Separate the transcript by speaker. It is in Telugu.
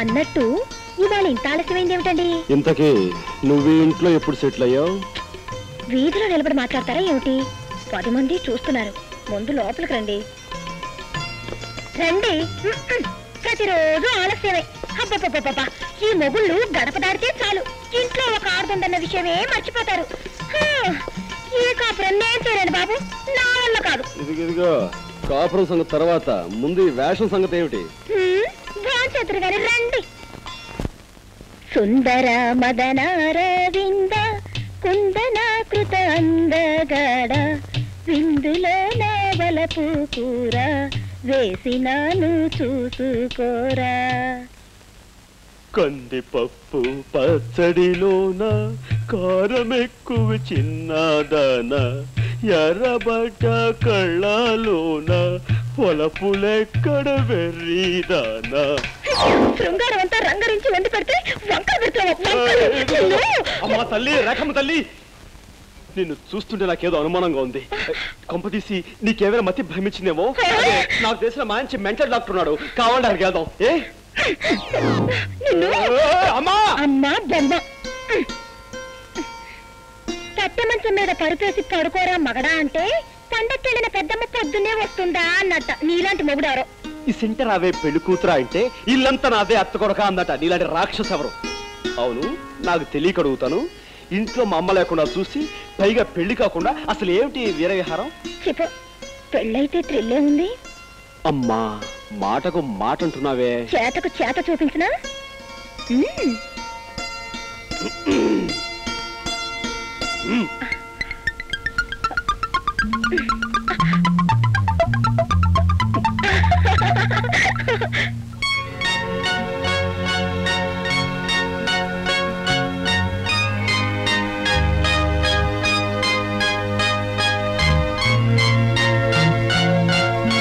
Speaker 1: అన్నట్టు ఇవాళ ఇంత ఆలస్యమైంది ఏమిటండి
Speaker 2: ఇంతకీ నువ్వు ఈ ఇంట్లో ఎప్పుడు సెటిల్ అయ్యావు
Speaker 1: వీధిలో నిలబడి మాట్లాడతారా ఏమిటి పది మంది చూస్తున్నారు ముందు లోపలికి రండి రండి మ్మ్. ప్రతిరోజు ఆలస్యమే అబ్బబ్బబ్బబ్బబ్బా ఈ మొగుళ్ళు గడప దాడితే చాలు ఇంట్లో ఒక ఆడుతుందన్న విషయమే మర్చిపోతారు హా, ఈ కాపురం నేను చేయలేను బాబు నా వల్ల కాదు
Speaker 2: ఇదిగో ఇదిగో కాపురం సంగతి తర్వాత ముందు ఈ వేషం సంగతి ఏమిటి
Speaker 1: భోంచేతురు గారి రండి సుందర మదనారవింద కుందనాకృత అందగాడ విందులో నావలపు కూర వేసినాను చూసుకోరా
Speaker 2: కందిపప్పు పచ్చడిలోన కారం ఎక్కువ చిన్నదాన ఎర్రబడ్డ కళ్ళలోన పొలపులెక్కడ వెర్రీదానా
Speaker 1: శృంగారం అంతా రంగరించి వెండి పెడితే వంకలు పెడతావు
Speaker 2: అమ్మా తల్లి రేఖమ్మ తల్లి నిన్ను చూస్తుంటే నాకేదో అనుమానంగా ఉంది కొంపతీసి నీకేమైనా మతి భ్రమించిందేమో అదే, నాకు తెలిసిన మంచి మెంటల్ డాక్టర్ ఉన్నాడు కావాలంటే అక్కడికి వెళ్దాం ఏ
Speaker 1: నిన్ను
Speaker 2: ఏ, అమ్మా
Speaker 1: అమ్మా బొమ్మ కట్టె మంచం మీద పరుపేసి పడుకోరా మగడా అంటే పండక్కెళ్ళిన పెద్దమ్మ పొద్దున్నే వస్తుందా అన్నట్ట నీలాంటి మొగుడారో
Speaker 2: ఈ సెంటర్ అవే పెళ్లి కూతురా అంటే ఇల్లంతా నాదే అత్త కొడక అందట నీలాంటి రాక్షస ఎవరు అవును నాకు తెలియక అడుగుతాను ఇంట్లో మా అమ్మ లేకుండా చూసి పైగా పెళ్లి కాకుండా అసలు ఏమిటి వీర విహారం
Speaker 1: చెప్పు పెళ్ళైతే థ్రిల్లే ఉంది
Speaker 2: అమ్మా మాటకు మాట అంటున్నావే
Speaker 1: చేతకు చేత చూపించినా మ్మ్.